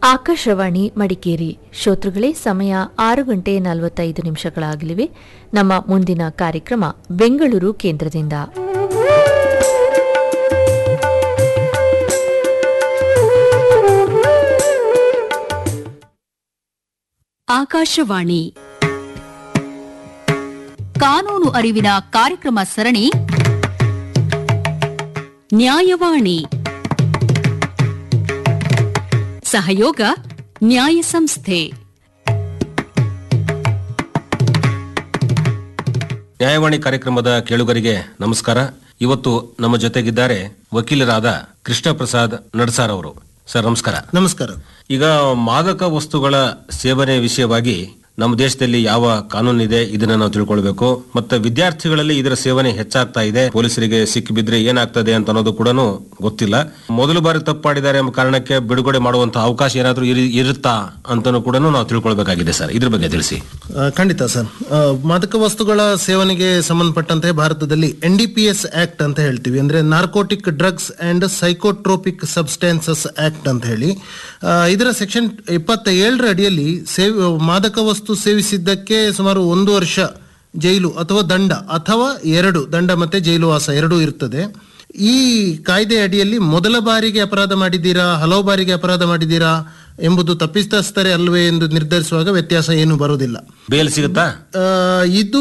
ಆಕಾಶವಾಣಿ ಮಡಿಕೇರಿ ಶ್ರೋತೃಗಳೇ ಸಮಯ ಆರು ಗಂಟೆ ನಲವತ್ತೈದು ನಿಮಿಷಗಳಾಗಲಿವೆ ನಮ್ಮ ಮುಂದಿನ ಕಾರ್ಯಕ್ರಮ ಬೆಂಗಳೂರು ಕೇಂದ್ರದಿಂದ ಆಕಾಶವಾಣಿ ಕಾನೂನು ಅರಿವಿನ ಕಾರ್ಯಕ್ರಮ ಸರಣಿ ನ್ಯಾಯವಾಣಿ ಸಹಯೋಗ ನ್ಯಾಯ ಸಂಸ್ಥೆ ನ್ಯಾಯವಾಣಿ ಕಾರ್ಯಕ್ರಮದ ಕೇಳುಗರಿಗೆ ನಮಸ್ಕಾರ ಇವತ್ತು ನಮ್ಮ ಜೊತೆಗಿದ್ದಾರೆ ವಕೀಲರಾದ ಕೃಷ್ಣ ಪ್ರಸಾದ್ ನಡ್ಸಾರ್ ಅವರು ಸರ್ ನಮಸ್ಕಾರ ನಮಸ್ಕಾರ ಈಗ ಮಾದಕ ವಸ್ತುಗಳ ಸೇವನೆ ವಿಷಯವಾಗಿ ನಮ್ಮ ದೇಶದಲ್ಲಿ ಯಾವ ಕಾನೂನಿದೆ ಇದನ್ನ ನಾವು ತಿಳ್ಕೊಳ್ಬೇಕು ಮತ್ತೆ ವಿದ್ಯಾರ್ಥಿಗಳಲ್ಲಿ ಇದರ ಸೇವನೆ ಹೆಚ್ಚಾಗ್ತಾ ಇದೆ ಪೊಲೀಸರಿಗೆ ಸಿಕ್ಕಿಬಿದ್ರೆ ಏನಾಗ್ತದೆ ಅಂತ ಅನ್ನೋದು ಕೂಡ ಗೊತ್ತಿಲ್ಲ ಮೊದಲು ಬಾರಿ ತಪ್ಪು ಮಾಡಿದ್ದಾರೆ ಎಂಬ ಕಾರಣಕ್ಕೆ ಬಿಡುಗಡೆ ಮಾಡುವಂತಹ ಅವಕಾಶ ಏನಾದ್ರೂ ಇರು- ಇರುತ್ತಾ ಅಂತನೂ ಕೂಡ ನಾವು ತಿಳ್ಕೊಳ್ಬೇಕಾಗಿದೆ ಸರ್ ಇದ್ರ ಬಗ್ಗೆ ತಿಳಿಸಿ ಆ, ಖಂಡಿತ ಸರ್ ಆ, ಮಾದಕ ವಸ್ತುಗಳ ಸೇವನೆಗೆ ಸಂಬಂಧಪಟ್ಟಂತೆ ಭಾರತದಲ್ಲಿ N D P S act ಅಂತ ಹೇಳ್ತೀವಿ ಅಂದ್ರೆ narcotic drugs and psychotropic substances act ಅಂತ ಹೇಳಿ ಆ, ಇದರ ಸೆಕ್ಷನ್ ಇಪ್ಪತ್ತ ಏಳರ ಅಡಿಯಲ್ಲಿ ಸೇವ್ ಮಾದಕ ವಸ್ತು ಸೇವಿಸಿದ್ದಕ್ಕೆ ಸುಮಾರು ಒಂದು ವರ್ಷ ಜೈಲು ಅಥವಾ ದಂಡ ಅಥವಾ ಎರಡು ದಂಡ ಮತ್ತೆ ಜೈಲು ವಾಸ ಎರಡೂ ಇರ್ತದೆ ಈ ಕಾಯ್ದೆ ಅಡಿಯಲ್ಲಿ ಮೊದಲ ಬಾರಿಗೆ ಅಪರಾಧ ಮಾಡಿದ್ದೀರಾ ಹಲವು ಬಾರಿಗೆ ಅಪರಾಧ ಮಾಡಿದ್ದೀರಾ ಎಂಬುದು ತಪ್ಪಿತಸ್ಥರೇ ಅಲ್ವೇ ಎಂದು ನಿರ್ಧರಿಸುವಾಗ ವ್ಯತ್ಯಾಸ ಏನು ಬರುವುದಿಲ್ಲ ಬೇಲ್ ಸಿಗುತ್ತಾ ಆ, ಇದು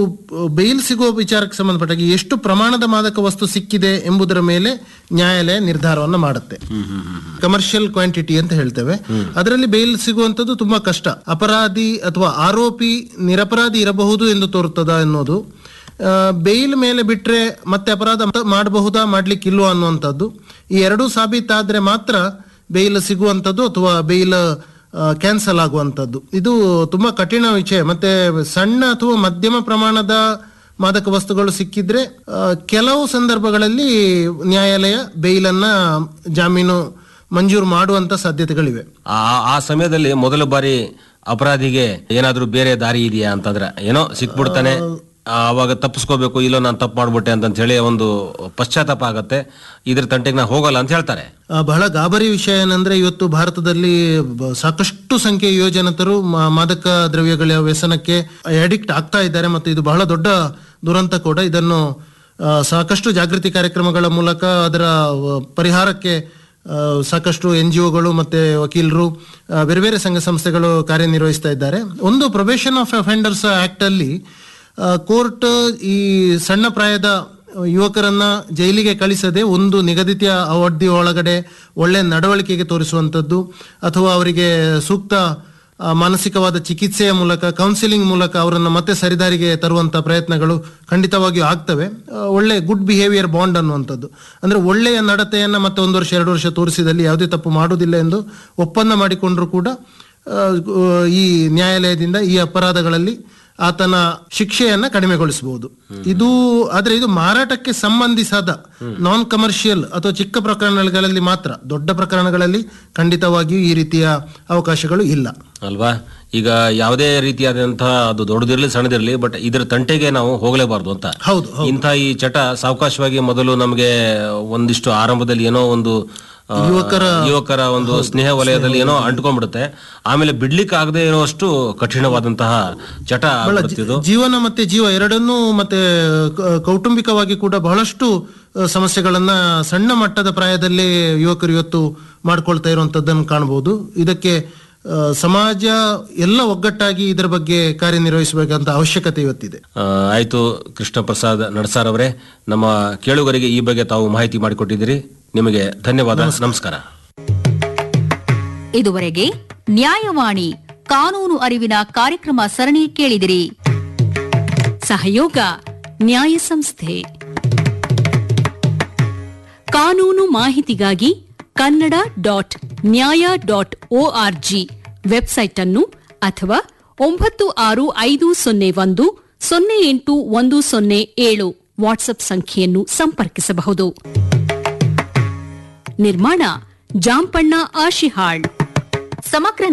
ಬೇಲ್ ಸಿಗುವ ವಿಚಾರಕ್ಕೆ ಸಂಬಂಧಪಟ್ಟಾಗಿ ಎಷ್ಟು ಪ್ರಮಾಣದ ಮಾದಕ ವಸ್ತು ಸಿಕ್ಕಿದೆ ಎಂಬುದರ ಮೇಲೆ ನ್ಯಾಯಾಲಯ ನಿರ್ಧಾರವನ್ನು ಮಾಡುತ್ತೆ ಕಮರ್ಷಿಯಲ್ ಕ್ವಾಂಟಿಟಿ ಅಂತ ಹೇಳ್ತೇವೆ ಅದರಲ್ಲಿ ಬೇಲ್ ಸಿಗುವಂತದ್ದು ತುಂಬಾ ಕಷ್ಟ ಅಪರಾಧಿ ಅಥವಾ ಆರೋಪಿ ನಿರಪರಾಧಿ ಇರಬಹುದು ಎಂದು ತೋರುತ್ತದ ಎನ್ನುವುದು ಆ, ಬೇಲ್ ಮೇಲೆ ಬಿಟ್ರೆ ಮತ್ತೆ ಅಪರಾಧ ಮಾಡಬಹುದಾ ಮಾಡ್ಲಿಕ್ಕಿಲ್ವಾ ಅನ್ನುವಂಥದ್ದು ಈ ಎರಡೂ ಸಾಬೀತಾದ್ರೆ ಮಾತ್ರ ಬೇಲ್ ಸಿಗುವಂಥದ್ದು ಅಥವಾ ಬೇಲ್ ಕ್ಯಾನ್ಸಲ್ ಆಗುವಂಥದ್ದು ಇದು ತುಂಬಾ ಕಠಿಣ ವಿಷಯ ಮತ್ತೆ ಸಣ್ಣ ಅಥವಾ ಮಧ್ಯಮ ಪ್ರಮಾಣದ ಮಾದಕ ವಸ್ತುಗಳು ಸಿಕ್ಕಿದ್ರೆ ಆ, ಕೆಲವು ಸಂದರ್ಭಗಳಲ್ಲಿ ನ್ಯಾಯಾಲಯ ಬೇಲನ್ನ ಜಾಮೀನು ಮಂಜೂರು ಮಾಡುವಂತ ಸಾಧ್ಯತೆಗಳಿವೆ ಆ ಆ ಸಮಯದಲ್ಲಿ ಮೊದಲ ಬಾರಿ ಅಪರಾಧಿಗೆ ಏನಾದ್ರೂ ಬೇರೆ ದಾರಿ ಇದೆಯಾ ಅಂತಂದ್ರೆ ಏನೋ ಸಿಕ್ಬಿಡ್ತಾನೆ ಆ, ಅವಾಗ ತಪ್ಪಿಸ್ಕೋಬೇಕು ಇಲ್ಲೋ ನಾನು ತಪ್ಪು ಮಾಡ್ಬಿಟ್ಟೆ ಅಂತ ಹೇಳಿ ಒಂದು ಪಶ್ಚಾತ್ತಾಪ ಆಗತ್ತೆ ಇದ್ರ ತಂಟೆಗೆ ನಾ ಹೋಗಲ್ಲ ಅಂತ ಹೇಳ್ತಾರೆ ಆ, ಬಹಳ ಗಾಬರಿ ವಿಷಯ ಏನಂದ್ರೆ ಇವತ್ತು ಭಾರತದಲ್ಲಿ ಬ- ಸಾಕಷ್ಟು ಸಂಖ್ಯೆಯ ಯುವಜನತರು ಮಾ- ಮಾದಕ ದ್ರವ್ಯಗಳ ವ್ಯಸನಕ್ಕೆ ಅಡಿಕ್ಟ್ ಆಗ್ತಾ ಇದ್ದಾರೆ ಮತ್ತು ಇದು ಬಹಳ ದೊಡ್ಡ ದುರಂತ ಕೂಡ ಇದನ್ನು ಆ, ಸಾಕಷ್ಟು ಜಾಗೃತಿ ಕಾರ್ಯಕ್ರಮಗಳ ಮೂಲಕ ಅದರ ಆ, ಪರಿಹಾರಕ್ಕೆ ಆ, ಸಾಕಷ್ಟು ಎನ್ ಜಿ ಒಗಳು ಮತ್ತೆ ವಕೀಲರು ಆ, ಬೇರೆ ಬೇರೆ ಸಂಘ ಸಂಸ್ಥೆಗಳು ಕಾರ್ಯನಿರ್ವಹಿಸ್ತಾ ಇದ್ದಾರೆ ಒಂದು ಪ್ರೊಬೇಷನ್ ಆಫ್ ಅಫೆಂಡರ್ಸ್ ಆಕ್ಟ್ ಅಲ್ಲಿ ಕೋರ್ಟ್ ಈ ಸಣ್ಣ ಪ್ರಾಯದ ಯುವಕರನ್ನ ಜೈಲಿಗೆ ಕಳಿಸದೆ ಒಂದು ನಿಗದಿತ ಅವಧಿ ಒಳಗಡೆ ಒಳ್ಳೆ ನಡವಳಿಕೆಗೆ ತೋರಿಸುವಂಥದ್ದು ಅಥವಾ ಅವರಿಗೆ ಸೂಕ್ತ ಆ, ಮಾನಸಿಕವಾದ ಚಿಕಿತ್ಸೆಯ ಮೂಲಕ ಕೌನ್ಸಿಲಿಂಗ್ ಮೂಲಕ ಅವರನ್ನು ಮತ್ತೆ ಸರಿದಾರಿಗೆ ತರುವಂತ ಪ್ರಯತ್ನಗಳು ಖಂಡಿತವಾಗಿಯೂ ಆಗ್ತವೆ ಆ, ಒಳ್ಳೆ ಗುಡ್ ಬಿಹೇವಿಯರ್ ಬಾಂಡ್ ಅನ್ನುವಂಥದ್ದು ಅಂದ್ರೆ ಒಳ್ಳೆಯ ನಡತೆಯನ್ನ ಮತ್ತೆ ಒಂದು ವರ್ಷ ಎರಡು ವರ್ಷ ತೋರಿಸಿದಲ್ಲಿ ಯಾವುದೇ ತಪ್ಪು ಮಾಡುವುದಿಲ್ಲ ಎಂದು ಒಪ್ಪಂದ ಮಾಡಿಕೊಂಡ್ರು ಕೂಡ ಆ, ಈ ನ್ಯಾಯಾಲಯದಿಂದ ಈ ಅಪರಾಧಗಳಲ್ಲಿ ಆತನ ಶಿಕ್ಷೆಯನ್ನ ಕಡಿಮೆಗೊಳಿಸಬಹುದು ಇದು ಆದ್ರೆ ಇದು ಮಾರಾಟಕ್ಕೆ ಸಂಬಂಧಿಸದ ನಾನ್ ಕಮರ್ಷಿಯಲ್ ಅಥವಾ ಚಿಕ್ಕ ಪ್ರಕರಣಗಳಲ್ಲಿ ಮಾತ್ರ ದೊಡ್ಡ ಪ್ರಕರಣಗಳಲ್ಲಿ ಖಂಡಿತವಾಗಿಯೂ ಈ ರೀತಿಯ ಅವಕಾಶಗಳು ಇಲ್ಲ ಅಲ್ವಾ ಈಗ ಯಾವುದೇ ರೀತಿಯಾದಂತಹ ಅದು ದೊಡ್ಡದಿರ್ಲಿ ಸಣ್ಣದಿರ್ಲಿ ಬಟ್ ಇದ್ರ ತಂಟೆಗೆ ನಾವು ಹೋಗಲೇಬಾರ್ದು ಅಂತ ಹೌದು ಇಂಥ ಈ ಚಟ ಸಾವಕಾಶವಾಗಿ ಮೊದಲು ನಮಗೆ ಒಂದಿಷ್ಟು ಆರಂಭದಲ್ಲಿ ಏನೋ ಒಂದು ಆ, ಯುವಕರ ಒಂದು ಸ್ನೇಹ ವಲಯದಲ್ಲಿ ಏನೋ ಅಂಟ್ಕೊಂಡ್ಬಿಡುತ್ತೆ ಆಮೇಲೆ ಬಿಡ್ಲಿಕ್ಕೆ ಆಗದೆ ಇರುವಷ್ಟು ಕಠಿಣವಾದಂತಹ ಚಟ ಆಗ್ಬಿಡುತ್ತೆ ಇದು ಜೀವನ ಮತ್ತೆ ಜೀವ ಎರಡನ್ನೂ ಮತ್ತೆ ಕ- ಕೌಟುಂಬಿಕವಾಗಿ ಕೂಡ ಬಹಳಷ್ಟು ಆ, ಸಮಸ್ಯೆಗಳನ್ನ ಸಣ್ಣ ಮಟ್ಟದ ಪ್ರಾಯದಲ್ಲೇ ಯುವಕರು ಇವತ್ತು ಮಾಡ್ಕೊಳ್ತಾ ಇರುವಂತದ್ದನ್ನು ಕಾಣಬಹುದು ಇದಕ್ಕೆ ಆ, ಸಮಾಜ ಎಲ್ಲ ಒಗ್ಗಟ್ಟಾಗಿ ಇದರ ಬಗ್ಗೆ ಕಾರ್ಯನಿರ್ವಹಿಸಬೇಕಂತ ಅವಶ್ಯಕತೆ ಇವತ್ತಿದೆ ಆ, ಆಯ್ತು ಕೃಷ್ಣ ಪ್ರಸಾದ್ ನಡ್ಸಾರ್ ಅವರೇ ನಮ್ಮ ಕೇಳುಗರಿಗೆ ಈ ಬಗ್ಗೆ ತಾವು ಮಾಹಿತಿ ಮಾಡಿಕೊಟ್ಟಿದ್ದೀರಿ ನಿಮಗೆ ಧನ್ಯವಾದ ನಮಸ್ಕಾರ ಇದುವರೆಗೆ ನ್ಯಾಯವಾಣಿ ಕಾನೂನು ಅರಿವಿನ ಕಾರ್ಯಕ್ರಮ ಸರಣಿ ಕೇಳಿದಿರಿ ಸಹಯೋಗ ನ್ಯಾಯ ಸಂಸ್ಥೆ ಕಾನೂನು ಮಾಹಿತಿಗಾಗಿ Kannada dot Nyaya dot ORG website ಅನ್ನು ಅಥವಾ ಒಂಬತ್ತು ಆರು ಐದು ಸೊನ್ನೆ ಒಂದು ಸೊನ್ನೆ ಎಂಟು ಒಂದು ಸೊನ್ನೆ ಏಳು ವಾಟ್ಸ್ಆಪ್ ಸಂಖ್ಯೆಯನ್ನು ಸಂಪರ್ಕಿಸಬಹುದು ನಿರ್ಮಾಣ ಜಾಂಪಣ್ಣ ಆಶಿಹಾಳ್ ಸಮಗ್ರ